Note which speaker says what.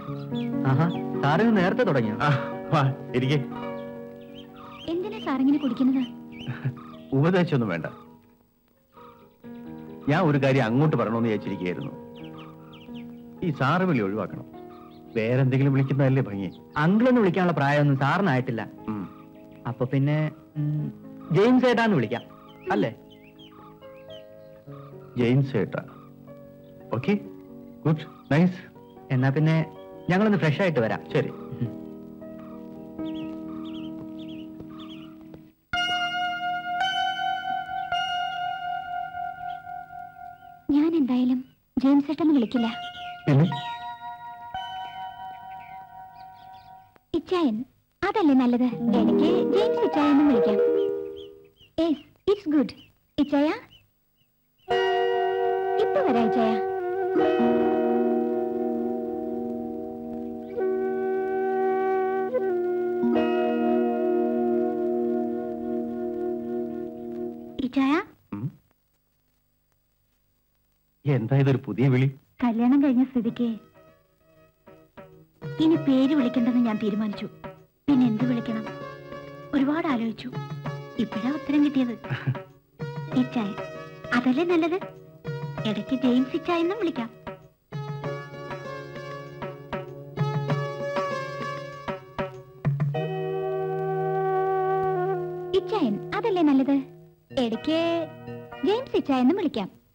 Speaker 1: ആഹാ സാറിന് നേരത്തെ തുടങ്ങിയോ
Speaker 2: ആ, വാ ഇരിക്കെ
Speaker 3: എന്തിനാ സാറിങ്ങനെ കുടിക്കുന്നത്
Speaker 2: ഉപദേശമൊന്നും വേണ്ട ഞാൻ ഒരു കാര്യം അങ്ങോട്ട് പറയണമെന്ന് വിചാരിച്ചിരിക്കുകയായിരുന്നു ഈ സാറ് വിളി ഒഴിവാക്കണം വേറെന്തെങ്കിലും വിളിക്കുന്നതല്ലേ ഭംഗി
Speaker 1: അങ്കിളെന്ന് വിളിക്കാനുള്ള പ്രായമൊന്നും സാറിനായിട്ടില്ല
Speaker 2: ഉം.
Speaker 1: അപ്പൊ പിന്നെ ഉം, ജെയിംസ് ഏട്ടാന്ന് വിളിക്കാം അല്ലേ
Speaker 2: ജെയിംസ് ഏട്ടാ ഓക്കെ ഗുഡ് നൈസ്
Speaker 1: എന്നാ പിന്നെ ഞങ്ങളൊന്ന് ഫ്രഷ് ആയിട്ട് വരാം
Speaker 2: ശരി
Speaker 3: ഞാൻ എന്തായാലും ജെയിംസ് ഏട്ടൻ വിളിക്കില്ല
Speaker 2: പിന്നെ
Speaker 3: ഇച്ചായൻ അതല്ലേ നല്ലത് എനിക്ക് ജെയിംസ് ഇച്ചായെന്നും വിളിക്കാം യെസ് ഇറ്റ്സ് ഗുഡ് ഇച്ചായ ഇപ്പൊ വരാ ഇച്ചായ ഇച്ചായ
Speaker 2: ഉം. എന്താ ഇതൊരു പുതിയ വിളി
Speaker 3: കല്യാണം കഴിഞ്ഞ സ്ഥിതിക്ക് ഇനി പേര് വിളിക്കണ്ടെന്ന് ഞാൻ തീരുമാനിച്ചു പിന്നെ എന്ത് വിളിക്കണം ഒരുപാട് ആലോചിച്ചു ഇപ്പോഴാ ഉത്തരം കിട്ടിയത് ഇച്ചായ അതല്ലേ നല്ലത് ഇടയ്ക്ക് ജെയിംസ് ഇച്ചായ എന്നും വിളിക്കാം ഇച്ചായൻ അതല്ലേ നല്ലത് ഇടയ്ക്ക് ജെയിംസ് ഇച്ചായ എന്നും വിളിക്കാം